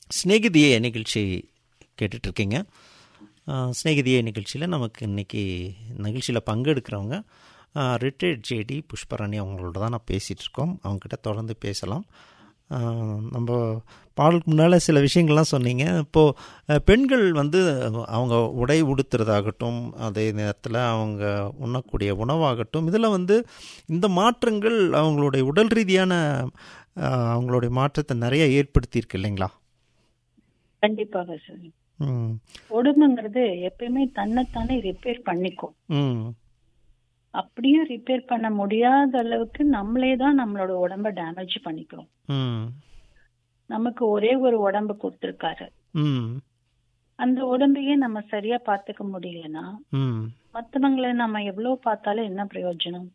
ஸ்நேகிதியே நிகழ்ச்சி கேட்டுட்ருக்கீங்க ஸ்நேகிதியே நிகழ்ச்சியில் நமக்கு இன்றைக்கி நிகழ்ச்சியில் பங்கெடுக்கிறவங்க ரிட்டையர்ட் ஜேடி புஷ்பராணி அவங்களோட தான் நான் பேசிகிட்டு இருக்கோம் அவங்ககிட்ட தொடர்ந்து பேசலாம் நம்ம பாடலுக்கு முன்னால் சில விஷயங்கள்லாம் சொன்னீங்க இப்போது பெண்கள் வந்து அவங்க உடை உடுத்துறதாகட்டும் அதே நேரத்தில் அவங்க உண்ணக்கூடிய உணவாகட்டும் இதில் வந்து இந்த மாற்றங்கள் அவங்களுடைய உடல் ரீதியான அவங்களுடைய மாற்றத்தை நிறைய ஏற்படுத்தியிருக்கு இல்லைங்களா கண்டிப்பாக சார் உடம்புங்கிறது எப்பயுமே தன்னைத்தானே ரிப்பேர் பண்ணிக்கும் அப்படியும் ரிப்பேர் பண்ண முடியாத அளவுக்கு நம்மளே தான் நம்மளோட உடம்ப டேமேஜ் பண்ணிக்கிறோம் நமக்கு ஒரே ஒரு உடம்பு கொடுத்திருக்காரு அந்த உடம்பையே நம்ம சரியா பாத்துக்க முடியலன்னா மத்தவங்களை நம்ம எவ்வளவு பார்த்தாலும் என்ன பிரயோஜனம்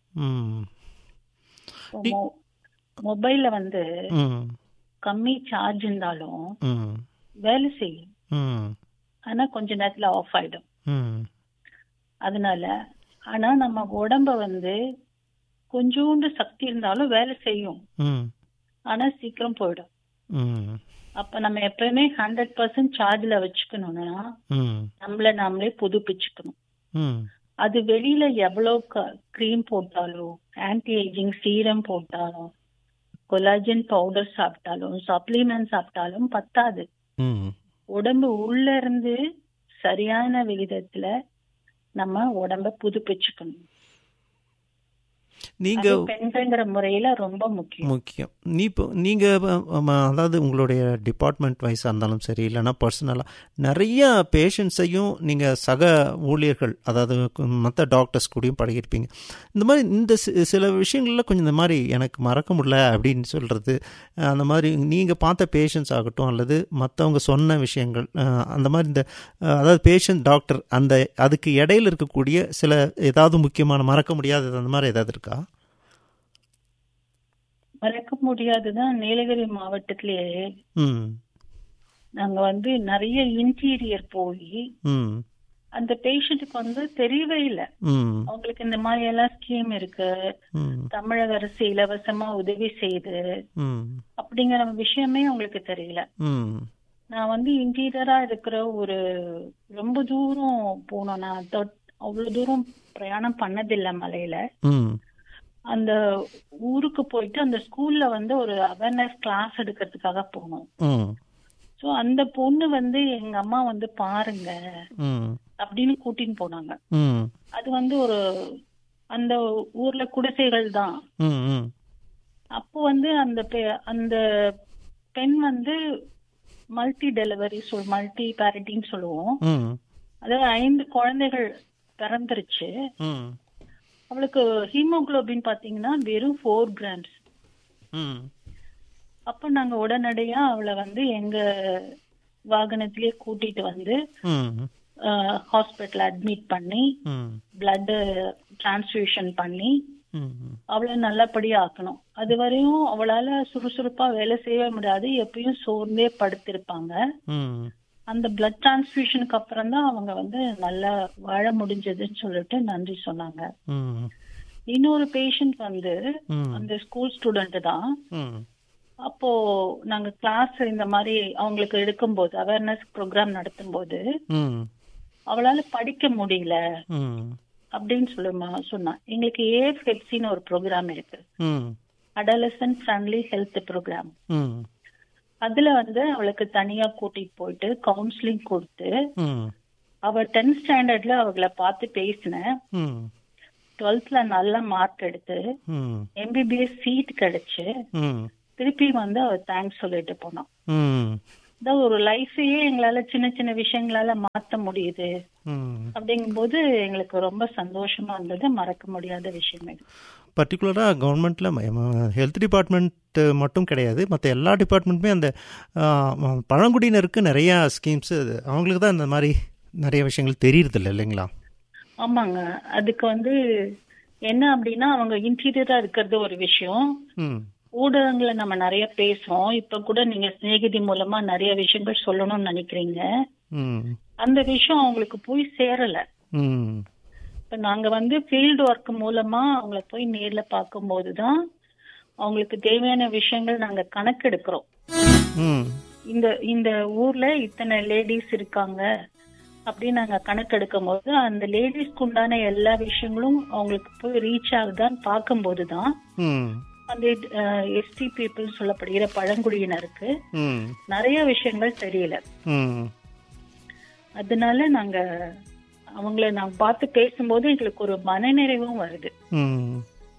மொபைல்ல வந்து கம்மி சார்ஜ் இருந்தாலும் வேலை செய்யும் ஆனா கொஞ்ச நேரத்துல ஆஃப் ஆயிடும் அதனால ஆனா நம்ம உடம்ப வந்து கொஞ்சோண்டு சக்தி இருந்தாலும் வேலை செய்யும் ஆனா சீக்கிரம் போயிடும் அப்ப நம்ம எப்பவுமே ஹண்ட்ரட் பர்சன்ட் சார்ஜ்ல வச்சுக்கணும்னா நம்மள நாமளே புதுப்பிச்சுக்கணும் அது வெளியில எவ்வளவு கிரீம் போட்டாலும் ஆன்டி ஏஜிங் சீரம் போட்டாலும் கொலாஜன் பவுடர் சாப்பிட்டாலும் சப்ளிமெண்ட் சாப்பிட்டாலும் பத்தாது உடம்பு உள்ள இருந்து சரியான விகிதத்துல நம்ம உடம்ப புதுப்பிச்சுக்கணும் நீங்க பெண்கள்ங்கிற முறையில ரொம்ப முக்கியம் முக்கியம் நீ இப்போ நீங்க அதாவது உங்களுடைய டிபார்ட்மெண்ட் வைஸாக இருந்தாலும் சரி இல்லைன்னா பர்சனலாக நிறைய பேஷண்ட்ஸையும் நீங்க சக ஊழியர்கள் அதாவது மற்ற டாக்டர்ஸ் கூடயும் பழகிருப்பீங்க இந்த மாதிரி இந்த சில விஷயங்கள்ல கொஞ்சம் இந்த மாதிரி எனக்கு மறக்க முடியல அப்படின்னு சொல்றது அந்த மாதிரி நீங்க பார்த்த பேஷண்ட்ஸ் ஆகட்டும் அல்லது மற்றவங்க சொன்ன விஷயங்கள் அந்த மாதிரி இந்த அதாவது பேஷண்ட் டாக்டர் அந்த அதுக்கு இடையில இருக்கக்கூடிய சில ஏதாவது முக்கியமான மறக்க முடியாதது அந்த மாதிரி ஏதாவது இருக்கா மறக்க முடியாதுதான் நீலகிரி மாவட்டத்திலேயே நாங்க வந்து நிறைய இன்டீரியர் போய் அந்த பேஷண்ட்டுக்கு வந்து தெரியவே இல்லை அவங்களுக்கு இந்த மாதிரி எல்லாம் ஸ்கீம் இருக்கு தமிழக அரசு இலவசமா உதவி செய்யுது அப்படிங்கிற விஷயமே அவங்களுக்கு தெரியல நான் வந்து இன்டீரியரா இருக்கிற ஒரு ரொம்ப தூரம் போனோம் நான் அவ்வளவு தூரம் பிரயாணம் பண்ணதில்லை மலையில அந்த ஊருக்கு போயிட்டு அந்த ஸ்கூல்ல வந்து ஒரு அவேர்னஸ் கிளாஸ் எடுக்கிறதுக்காக போனோம் சோ அந்த பொண்ணு வந்து எங்க அம்மா வந்து பாருங்க அப்படின்னு கூட்டின்னு போனாங்க அது வந்து ஒரு அந்த ஊர்ல குடிசைகள் தான் அப்போ வந்து அந்த அந்த பெண் வந்து மல்டி டெலிவரி சொல் மல்டி பேரண்டிங் சொல்லுவோம் அதாவது ஐந்து குழந்தைகள் பிறந்துருச்சு அவளுக்கு ஹீமோகுளோபின் பாத்தீங்கன்னா வெறும் ஃபோர் கிராம்ஸ் அப்ப நாங்க உடனடியா அவளை வந்து எங்க வாகனத்திலேயே கூட்டிட்டு வந்து ஹாஸ்பிட்டல் அட்மிட் பண்ணி பிளட் டிரான்ஸ்பியூஷன் பண்ணி அவளை நல்லபடியா ஆக்கணும் அது வரையும் அவளால சுறுசுறுப்பா வேலை செய்ய முடியாது எப்பயும் சோர்ந்தே படுத்திருப்பாங்க அந்த பிளட் டிரான்ஸ்பியூஷனுக்கு அப்புறம் தான் அவங்க வந்து நல்லா வாழ முடிஞ்சதுன்னு சொல்லிட்டு நன்றி சொன்னாங்க இன்னொரு பேஷண்ட் வந்து அந்த ஸ்கூல் ஸ்டூடெண்ட் தான் அப்போ நாங்க கிளாஸ் இந்த மாதிரி அவங்களுக்கு எடுக்கும்போது அவேர்னஸ் ப்ரோக்ராம் நடத்தும் போது அவளால படிக்க முடியல அப்படின்னு சொல்லுமா சொன்னா எங்களுக்கு ஏஎஃப்ஹெச்சின்னு ஒரு ப்ரோக்ராம் இருக்கு அடலசன் ஃப்ரெண்ட்லி ஹெல்த் ப்ரோக்ராம் அதுல வந்து அவளுக்கு தனியா கூட்டிட்டு போயிட்டு கவுன்சிலிங் கொடுத்து அவ டென்த் ஸ்டாண்டர்ட்ல அவங்கள பார்த்து பேசினேன் டுவெல்த்ல நல்ல மார்க் எடுத்து எம்பிபிஎஸ் சீட் கிடைச்சு திருப்பி வந்து அவ தேங்க்ஸ் சொல்லிட்டு போனான் ஒரு லைஃபையே எங்களால சின்ன சின்ன விஷயங்களால மாத்த முடியுது அப்படிங்கும் போது எங்களுக்கு ரொம்ப சந்தோஷமா இருந்தது மறக்க முடியாத விஷயம் இது பர்டிகுலராக கவர்மெண்ட்டில் ஹெல்த் டிபார்ட்மெண்ட் மட்டும் கிடையாது மற்ற எல்லா டிபார்ட்மெண்ட்டுமே அந்த பழங்குடியினருக்கு நிறையா ஸ்கீம்ஸு அவங்களுக்கு தான் இந்த மாதிரி நிறைய விஷயங்கள் தெரியறதில்ல இல்லைங்களா ஆமாங்க அதுக்கு வந்து என்ன அப்படின்னா அவங்க இன்டீரியரா இருக்கிறது ஒரு விஷயம் ஊடகங்களை நம்ம நிறைய பேசுறோம் இப்ப கூட நீங்க சிநேகிதி மூலமா நிறைய விஷயங்கள் சொல்லணும்னு நினைக்கிறீங்க அந்த விஷயம் அவங்களுக்கு போய் சேரல இப்ப நாங்க வந்து ஃபீல்டு ஒர்க் மூலமா அவங்கள போய் நேர்ல பார்க்கும் போதுதான் அவங்களுக்கு தேவையான விஷயங்கள் நாங்க கணக்கெடுக்கிறோம் இந்த இந்த ஊர்ல இத்தனை லேடிஸ் இருக்காங்க அப்படின்னு நாங்க கணக்கெடுக்கும் போது அந்த லேடிஸ்க்கு உண்டான எல்லா விஷயங்களும் அவங்களுக்கு போய் ரீச் ஆகுதான்னு பார்க்கும்போது தான் ம் அந்த எஸ்டி பீப்புள் சொல்லப்படுகிற பழங்குடியினருக்கு ம் நிறைய விஷயங்கள் தெரியல ம் அதனால நாங்க அவங்கள நான் பார்த்து பேசும்போது எங்களுக்கு ஒரு மனநிறைவும் வருது ம்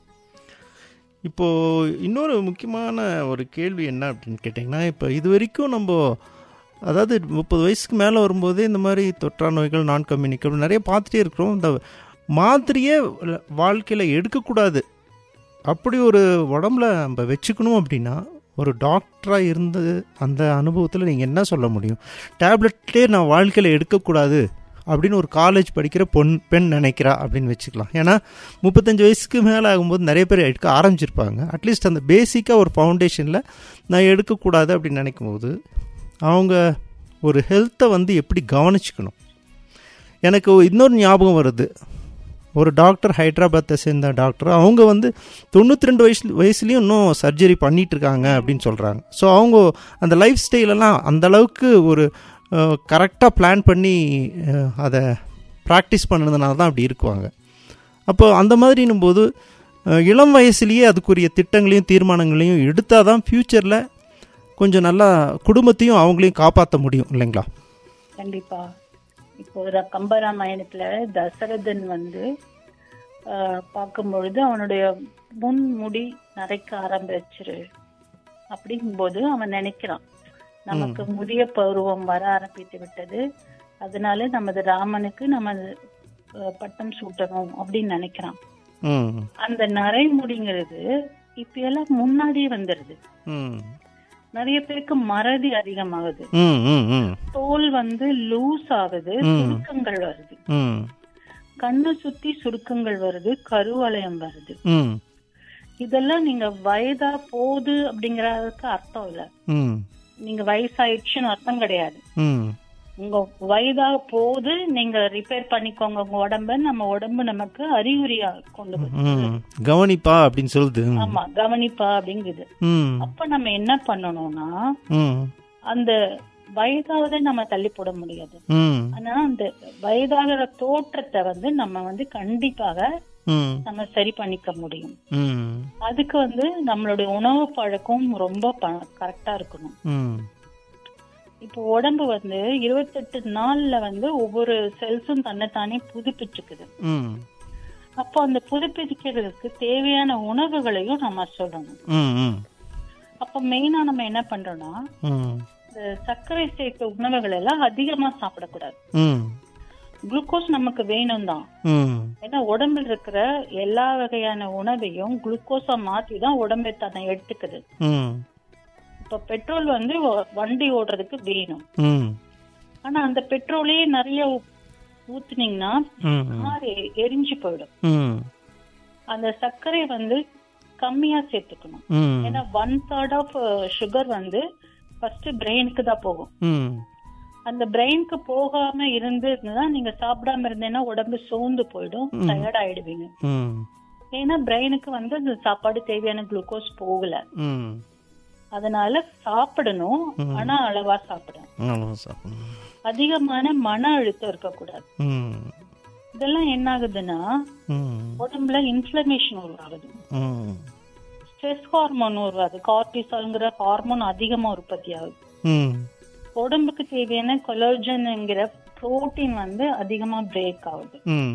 இப்போ இன்னொரு முக்கியமான ஒரு கேள்வி என்ன அப்படின்னு கேட்டிங்கன்னா இப்போ இது வரைக்கும் நம்ம அதாவது முப்பது வயசுக்கு மேலே வரும்போதே இந்த மாதிரி தொற்றா நோய்கள் நான் கம்யூனிகபிள் நிறைய பார்த்துட்டே இருக்கிறோம் இந்த மாத்திரையே வாழ்க்கையில் எடுக்கக்கூடாது அப்படி ஒரு உடம்புல நம்ம வச்சுக்கணும் அப்படின்னா ஒரு டாக்டராக இருந்து அந்த அனுபவத்தில் நீங்கள் என்ன சொல்ல முடியும் டேப்லெட்லேயே நான் வாழ்க்கையில் எடுக்கக்கூடாது அப்படின்னு ஒரு காலேஜ் படிக்கிற பொன் பெண் நினைக்கிறா அப்படின்னு வச்சுக்கலாம் ஏன்னா முப்பத்தஞ்சு வயசுக்கு மேலே ஆகும்போது நிறைய பேர் எடுக்க ஆரம்பிச்சிருப்பாங்க அட்லீஸ்ட் அந்த பேசிக்காக ஒரு ஃபவுண்டேஷனில் நான் எடுக்கக்கூடாது அப்படின்னு நினைக்கும் போது அவங்க ஒரு ஹெல்த்தை வந்து எப்படி கவனிச்சுக்கணும் எனக்கு இன்னொரு ஞாபகம் வருது ஒரு டாக்டர் ஹைதராபாத்தை சேர்ந்த டாக்டர் அவங்க வந்து தொண்ணூற்றி ரெண்டு வயசு வயசுலேயும் இன்னும் சர்ஜரி பண்ணிட்டு இருக்காங்க அப்படின்னு சொல்கிறாங்க ஸோ அவங்க அந்த லைஃப் ஸ்டைலெல்லாம் அந்த அளவுக்கு ஒரு கரெக்டாக பிளான் பண்ணி அஹ், அதை ப்ராக்டிஸ் பண்ணதுனால தான் அப்படி இருக்குவாங்க அப்போ அந்த மாதிரின்னும் போது அஹ், இளம் வயசுலேயே அதுக்குரிய திட்டங்களையும் தீர்மானங்களையும் எடுத்தால் தான் ஃப்யூச்சரில் கொஞ்சம் நல்லா குடும்பத்தையும் அவங்களையும் காப்பாற்ற முடியும் இல்லைங்களா கண்டிப்பா இப்போ ர- கம்பராமாயணத்துல தசரதன் வந்து ஆஹ், பார்க்கும் பொழுது அவனுடைய முன் முடி நரைக்க ஆரம்பிச்சிரு அப்படிங்கும்போது அவன் நினைக்கிறான் நமக்கு முதிய பருவம் வர ஆரம்பித்து விட்டது அதனால நமது ராமனுக்கு நம்ம ஆஹ், பட்டம் சூட்டணும் அப்படின்னு நினைக்கிறான் ம் அந்த நரைமுடிங்கிறது இப்ப எல்லாம் முன்னாடியே வந்துருது ம் நிறைய பேருக்கு மறதி அதிகமாகுது ம் ம் ம் தோல் வந்து லூஸ் ஆகுது சுருக்கங்கள் வருது ம் கண்ணை சுத்தி சுருக்கங்கள் வருது கருவளையம் வருது ம் இதெல்லாம் நீங்க வயதா போகுது அப்படிங்கறதுக்கு அர்த்தம் இல்ல ம் நீங்க வயசாயிடுச்சுன்னு அர்த்தம் கிடையாது ம் உங்க வயதா போகுது நீங்க ரிப்பேர் பண்ணிக்கோங்க உங்க உடம்ப நம்ம உடம்பு நமக்கு அறிகுறியா கொண்டு வரும் ம் கவனிப்பா அப்படின்னு சொல்லுது ம். ஆமா கவனிப்பா அப்படிங்குது ம் அப்ப நம்ம என்ன பண்ணணும்னா ம் அந்த வயதாவதை நம்ம தள்ளி போட முடியாது ம் ஆனா அந்த வயதாகிற தோற்றத்தை வந்து நம்ம வந்து கண்டிப்பாக ம் நம்ம சரி பண்ணிக்க முடியும் ம் அதுக்கு வந்து நம்மளுடைய உணவு பழக்கம் ரொம்ப கரெக்டா இருக்கணும் ம் இப்போ உடம்பு வந்து இருபத்தெட்டு நாள்ல வந்து ஒவ்வொரு செல்ஸும் தன்னைத்தானே புதுப்பிச்சுக்குது ம் அப்போ அந்த புதுப்பிக்கிறதுக்கு தேவையான உணவுகளையும் நம்ம சொல்லணும் ம் ம் அப்போ மெயினா நம்ம என்ன பண்றோம்னா ம் இந்த சர்க்கரை சேர்த்த உணவுகள் எல்லாம் அதிகமா சாப்பிடக்கூடாது ம் குளுக்கோஸ் நமக்கு வேணும் தான் ம் ஏன்னா உடம்புல இருக்கிற எல்லா வகையான உணவையும் குளுக்கோஸா மாத்தி தான் உடம்பை தன்னை எடுத்துக்குது ம் இப்ப பெட்ரோல் வந்து ஒ- வண்டி ஓடுறதுக்கு வேணும் ம் ஆனா அந்த பெட்ரோலையே நிறைய ஊ- ஊத்துனீங்கன்னா ம் கார் எ- எரிஞ்சு போயிடும் ம் அந்த சர்க்கரை வந்து கம்மியா சேர்த்துக்கணும் ம் ஏன்னா ஒன் தேர்ட் ஆஃப் சுகர் வந்து ஃபர்ஸ்ட் பிரெயினுக்கு தான் போகும் ம் அந்த பிரெயினுக்கு போகாம இருந்ததுன்னா நீங்க சாப்பிடாம இருந்தேன்னா உடம்பு சோர்ந்து போயிடும் டயர்ட் ஆயிடுவீங்க ம் ஏன்னா பிரெயினுக்கு வந்து அந்த சாப்பாடு தேவையான குளுக்கோஸ் போகல ம் அதனால சாப்பிடணும் ஆனா அளவா சாப்பிடணும் அவ்வளோ சாப்பிடணும் அதிகமான மன அழுத்தம் இருக்கக்கூடாது ம் இதெல்லாம் என்ன ஆகுதுன்னா ம் உடம்புல இன்ஃபிளமேஷன் உருவாகுது ம் ஸ்ட்ரெஸ் ஹார்மோன் உருவாகுது கார்டிசால்ங்கிற ஹார்மோன் அதிகமா உற்பத்தி ஆகுது ம் உடம்புக்கு தேவையான கொலோஜன்ங்கிற புரோட்டீன் வந்து அதிகமா பிரேக் ஆகுது ம்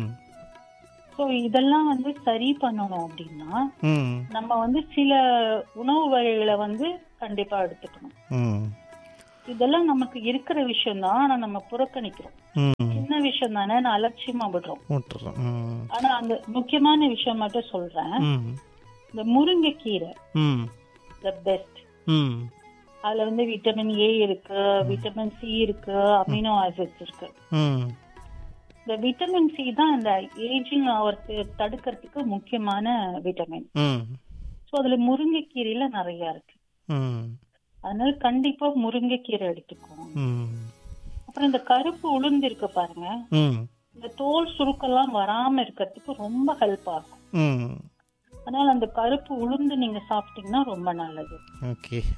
ஸோ இதெல்லாம் வந்து சரி பண்ணணும் அப்படின்னா ம் நம்ம வந்து சில உணவு வகைகளை வந்து கண்டிப்பா எடுத்துக்கணும் ம் இதெல்லாம் நமக்கு இருக்கிற விஷயம் தான் ஆனா நம்ம புறக்கணிக்கிறோம் ம் சின்ன விஷயம் தானே நான் அலட்சியமா விடுறோம் விட்டுறோம் ம் ஆனா அந்த முக்கியமான விஷயம் மட்டும் சொல்றேன் ம் இந்த முருங்கைக்கீரை ம் த பெஸ்ட் ம் அதுல வந்து விட்டமின் ஏ இருக்கு விட்டமின் சி இருக்கு அமினோ ஆசிட்ஸ் இருக்கு ம் இந்த விட்டமின் சி தான் இந்த ஏஜிங் ஆவறது தடுக்கிறதுக்கு முக்கியமான விட்டமின் ம் ஸோ அதுல முருங்கைக்கீரையில நிறைய இருக்கு ம் அதனால கண்டிப்பா முருங்கைக்கீரை எடுத்துக்கோங்க ம் அப்புறம் இந்த கருப்பு உளுந்து இருக்கு பாருங்க ம் இந்த தோல் சுருக்கெல்லாம் வராம இருக்கிறதுக்கு ரொம்ப ஹெல்ப் ஆகும் ம் அதனால அந்த கருப்பு உளுந்து நீங்க சாப்பிட்டீங்கன்னா ரொம்ப நல்லது ஓகே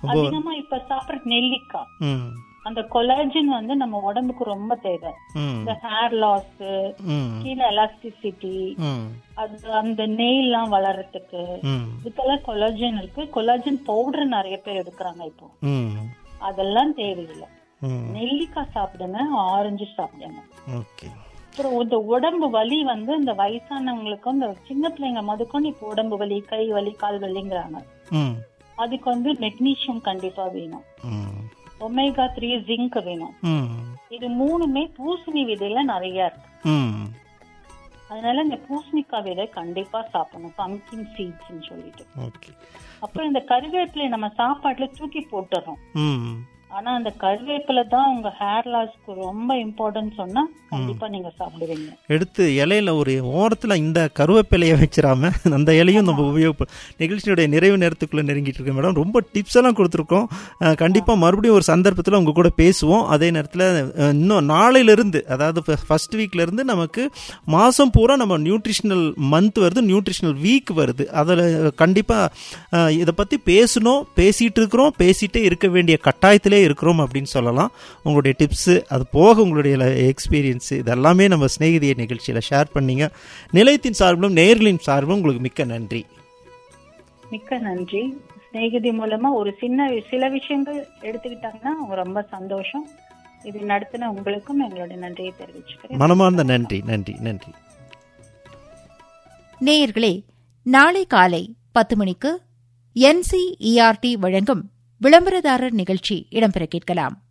அதிகமா இப்ப சாப்பிடுற நெல்லிக்காய் ம் அந்த கொலாஜன் வந்து நம்ம உடம்புக்கு ரொம்ப தேவை ம் இந்த ஹேர் லாஸ் ம் ஸ்கின் எலாஸ்டிசிட்டி ம் அது அந்த நெய்லாம் வளர்றதுக்கு ம் இதுக்கெல்லாம் கொலாஜன் இருக்கு கொலாஜன் பவுடர் நிறைய பேர் எடுக்கிறாங்க இப்போ ம் அதெல்லாம் தேவையில்லை ம் நெல்லிக்காய் சாப்பிடுங்க ஆரஞ்சு சாப்பிடுங்க ஓகே அப்புறம் இந்த உடம்பு வலி வந்து இந்த வயசானவங்களுக்கும் இந்த சின்ன பிள்ளைங்க முதற்கொண்டு இப்போ உடம்பு வலி கை வலி கால் வலிங்கிறாங்க ம் அதுக்கு வந்து மெக்னீசியம் கண்டிப்பா வேணும் ம் ஒமேகா த்ரீ ஜிங்க் வேணும் ம் இது மூணுமே பூசணி விதையில நிறைய இருக்கு ம் அதனால இந்த பூசணிக்காய் விதை கண்டிப்பா சாப்பிடணும் பம்கின் சீட்ஸ்னு சொல்லிட்டு ஓகே அப்புறம் இந்த கருவேப்பிலை நம்ம சாப்பாட்டுல தூக்கி போட்டுறோம் ம் ஆனா அந்த கருவேப்பிலை தான் உங்க ஹேர் லாஸ்க்கு ரொம்ப இம்பார்ட்டன்ட் சொன்னா கண்டிப்பா நீங்க சாப்பிடுவீங்க எடுத்து இலையில ஒரு ஓரத்தில் இந்த கருவேப்பிலையை வச்சிடாம அந்த இலையும் நம்ம உபயோகப்ப நிகழ்ச்சியுடைய நிறைவு நேரத்துக்குள்ளே நெருங்கிட்டு இருக்கோம் மேடம் ரொம்ப டிப்ஸ் எல்லாம் கொடுத்துருக்கோம் அஹ், கண்டிப்பா மறுபடியும் ஒரு சந்தர்ப்பத்தில் உங்க கூட பேசுவோம் அதே நேரத்தில் அஹ், இன்னும் நாளையிலிருந்து அதாவது ஃபர்ஸ்ட் வீக்ல இருந்து நமக்கு மாசம் பூரா நம்ம நியூட்ரிஷனல் மந்த் வருது நியூட்ரிஷனல் வீக் வருது அதில் கண்டிப்பாக இதை பற்றி பேசணும் பேசிட்டு இருக்கிறோம் பேசிட்டே இருக்க வேண்டிய கட்டாயத்திலே இருக்கிறோம் அப்படின்னு சொல்லலாம் உங்களுடைய டிப்ஸு அது போக உங்களுடைய எக்ஸ்பீரியன்ஸ் இதெல்லாமே நம்ம சிநேகிதிய நிகழ்ச்சியில் ஷேர் பண்ணீங்க நிலையத்தின் சார்பிலும் நேர்களின் சார்பிலும் உங்களுக்கு மிக்க நன்றி மிக்க நன்றி சிநேகிதி மூலமா ஒரு சின்ன சில விஷயங்கள் எடுத்துக்கிட்டாங்கன்னா அவங்க ரொம்ப சந்தோஷம் இது நடத்தின உங்களுக்கும் எங்களுடைய நன்றியை தெரிவிச்சுக்கிறேன் மனமார்ந்த நன்றி நன்றி நன்றி நேயர்களே நாளை காலை பத்து மணிக்கு என்சிஇஆர்டி வழங்கும் விளம்பரதாரர் நிகழ்ச்சி இடம்பெற கேட்கலாம்